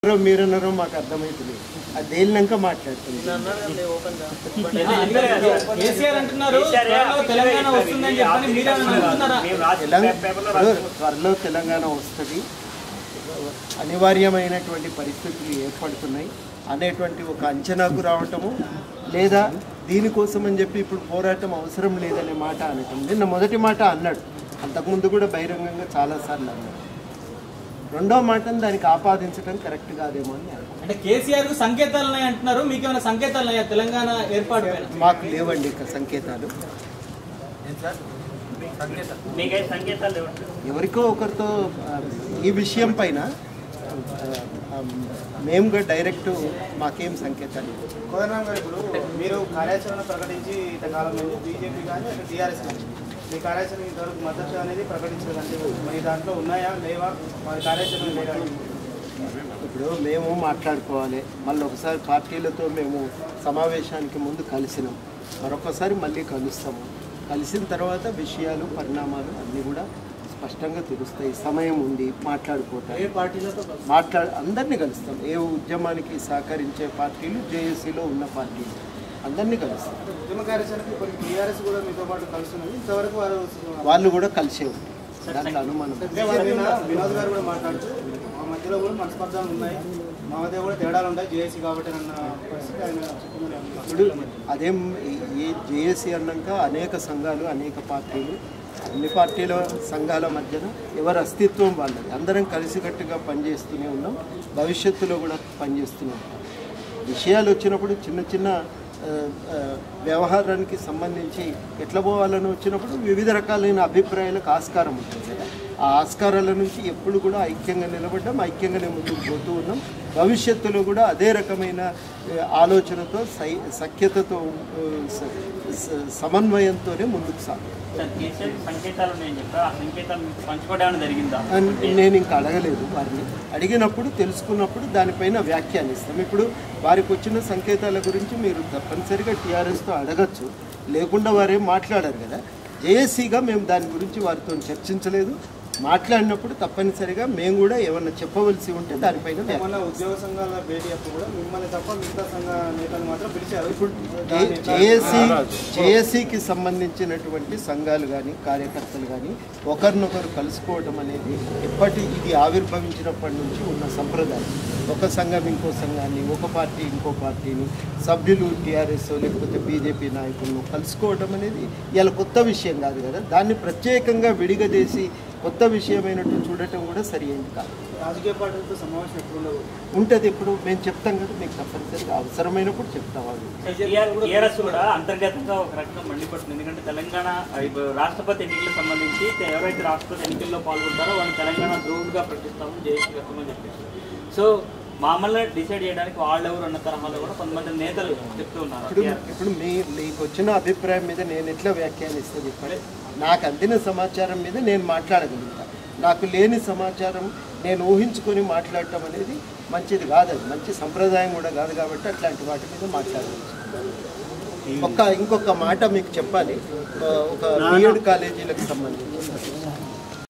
మీరన్నారో మాకు అర్థమవుతుంది అది తేలినాక మాట్లాడుతుంది కేసీఆర్ అంటున్నారు త్వరలో తెలంగాణ వస్తుందని చెప్పని మీరేమైనా అనుకుంటున్నారా తెలంగాణ త్వరలో తెలంగాణ వస్తుంది అనివార్యమైనటువంటి పరిస్థితులు ఏర్పడుతున్నాయి అనేటువంటి ఒక అంచనాకు రావటము లేదా దీనికోసం అని చెప్పి ఇప్పుడు పోరాటం అవసరం లేదనే మాట అనటం నిన్న మొదటి మాట అన్నాడు అంతకుముందు కూడా బహిరంగంగా చాలాసార్లు అన్నాడు రెండో మాటను దానికి ఆపాదించడం కరెక్ట్ కాదేమో అని అనుకుంటున్నాను. అంటే కేసీఆర్ కు సంకేతాలు ఉన్నాయి అంటున్నారు మీకేమైనా సంకేతాలు ఉన్నాయా తెలంగాణ ఏర్పాటు పైన మాకు లేవండి ఇక సంకేతాలు మీకై సంకేతాలు లేవండి ఎవరికో ఒకరితో ఆ, ఈ విషయం పైన ఆ, ఆ, మేముగా డైరెక్ట్ మాకేం సంకేతాలు లేవు. కోదనాం గారు ఇప్పుడు మీరు కార్యాచరణ ప్రకటించి ఇంతకాలం నుంచి బీజేపీ కానీ అటు టీఆర్ఎస్ కానీ మీ కార్యాచరణ ఇంతవరకు మద్దతు అనేది ప్రకటించదంటే మీ దాంట్లో ఉన్నాయా లేవా మరి కార్యాచరణ లేదా ఇప్పుడు మేము మాట్లాడుకోవాలి మళ్ళీ ఒకసారి పార్టీలతో మేము సమావేశానికి ముందు కలిసినాం మరొకసారి మళ్ళీ కలుస్తాము కలిసిన తర్వాత విషయాలు పరిణామాలు అన్నీ కూడా స్పష్టంగా తెలుస్తాయి సమయం ఉంది మాట్లాడుకోవటానికి ఏ పార్టీలతో మాట్లాడ అందరినీ కలుస్తాం ఏ ఉద్యమానికి సహకరించే పార్టీలు జేఏసీలో ఉన్న పార్టీలు అందరినీ కలుస్తాం ఉద్యమ కార్యాచరణకి కొన్ని టీఆర్ఎస్ కూడా మీతో పాటు కలుస్తున్నది ఇంతవరకు వారు వాళ్ళు కూడా కలిసే ఉంటారు దాంట్లో అనుమానం అంటే వారు నిన్న వినోద్ గారు కూడా మాట్లాడుతూ మా మధ్యలో కూడా మనస్పర్ధాలు ఉన్నాయి మా మధ్య కూడా తేడాలు ఉంటాయి జేఏసీ కాబట్టి అన్న పరిస్థితి ఆయన చెప్తున్నారు ఇప్పుడు అదేం ఈ జేఏసీ అన్నాక అనేక సంఘాలు అనేక పార్టీలు అన్ని పార్టీల సంఘాల మధ్యన ఎవరి అస్తిత్వం వాళ్ళది అందరం కలిసికట్టుగా పనిచేస్తూనే ఉన్నాం భవిష్యత్తులో కూడా పనిచేస్తూనే ఉంటాం విషయాలు వచ్చినప్పుడు చిన్న చిన్న ఆ, ఆ, వ్యవహారానికి సంబంధించి ఎట్లా పోవాలని వచ్చినప్పుడు వివిధ రకాలైన అభిప్రాయాలకు ఆస్కారం ఉంటుంది కదా ఆ ఆస్కారాల నుంచి ఎప్పుడు కూడా ఐక్యంగా నిలబడ్డాం ఐక్యంగానే ముందుకు పోతూ ఉన్నాం భవిష్యత్తులో కూడా అదే రకమైన ఆ, ఆలోచనతో సై సఖ్యతతో ఆ, స- స- సమన్వయంతోనే ముందుకు సాగుతాం సార్ కేసీఆర్ సంకేతాలు ఉన్నాయని చెప్పారు ఆ సంకేతాలు మీకు పంచుకోవడం జరిగిందా అని నేను ఇంకా అడగలేదు వారిని అడిగినప్పుడు తెలుసుకున్నప్పుడు దానిపైన వ్యాఖ్యానిస్తాం ఇప్పుడు వారికి వచ్చిన సంకేతాల గురించి మీరు తప్పనిసరిగా టీఆర్ఎస్తో అడగచ్చు లేకుండా వారేం మాట్లాడారు కదా జేఏసీగా మేము దాని గురించి వారితో చర్చించలేదు మాట్లాడినప్పుడు తప్పనిసరిగా మేము కూడా ఏమన్నా చెప్పవలసి ఉంటే దానిపైన వ్యాఖ్య మొన్న ఉద్యోగ సంఘాల భేటీ అప్పుడు కూడా మిమ్మల్ని తప్ప మిగతా సంఘ నేతలు మాత్రం పిలిచారు ఇప్పుడు దాన్ని ఎట్లా- జేఏసీ జేఏసీకి సంబంధించినటువంటి సంఘాలు కానీ కార్యకర్తలు కానీ ఒకరినొకరు కలుసుకోవడం అనేది ఎప్పటి ఇది ఆవిర్భవించినప్పటి నుంచి ఉన్న సంప్రదాయం ఒక సంఘం ఇంకో సంఘాన్ని ఒక పార్టీ ఇంకో పార్టీని సభ్యులు టీఆర్ఎస్ లేకపోతే బీజేపీ నాయకులను కలుసుకోవడం అనేది ఇలా కొత్త విషయం కాదు కదా దాన్ని ప్రత్యేకంగా విడిగదేసి కొత్త విషయమైనట్టు చూడటం కూడా సరి అయింది కాదు రాజకీయ పార్టీలతో సమావేశం ఎప్పుడు ఉండదు ఉంటుంది ఇప్పుడు మేము చెప్తాం కదా మీకు తప్పనిసరిగా అవసరమైనప్పుడు చెప్తాం వాళ్ళు టీఆర్ఎస్ కూడా అంతర్గతంగా ఒక రకంగా మండిపడుతుంది ఎందుకంటే తెలంగాణ ఇప్పుడు రాష్ట్రపతి ఎన్నికలకు సంబంధించి ఎవరైతే రాష్ట్రపతి ఎన్నికల్లో పాల్గొంటారో వాళ్ళని తెలంగాణ ద్రోహులుగా ప్రకటిస్తాము జేఏసీ కట్టమని చెప్పేసి సో మామూలుగా డిసైడ్ చేయడానికి వాళ్ళెవరు అన్న తరహాలో కూడా కొంతమంది నేతలు చెప్తూ ఉన్నారు ఇప్పుడు TRS. ఇప్పుడు మీ మీకు వచ్చిన అభిప్రాయం మీద నేను ఎట్లా వ్యాఖ్యానిస్తే చెప్పండి నాకు అందిన సమాచారం మీద నేను మాట్లాడగలుగుతా నాకు లేని సమాచారం నేను ఊహించుకొని మాట్లాడటం అనేది మంచిది కాదు అది మంచి సంప్రదాయం కూడా కాదు కాబట్టి అట్లాంటి వాటి మీద మాట్లాడవచ్చు ఒక్క ఇంకొక మాట మీకు చెప్పాలి ఆ, ఒక బిఎడ్ కాలేజీలకు సంబంధించి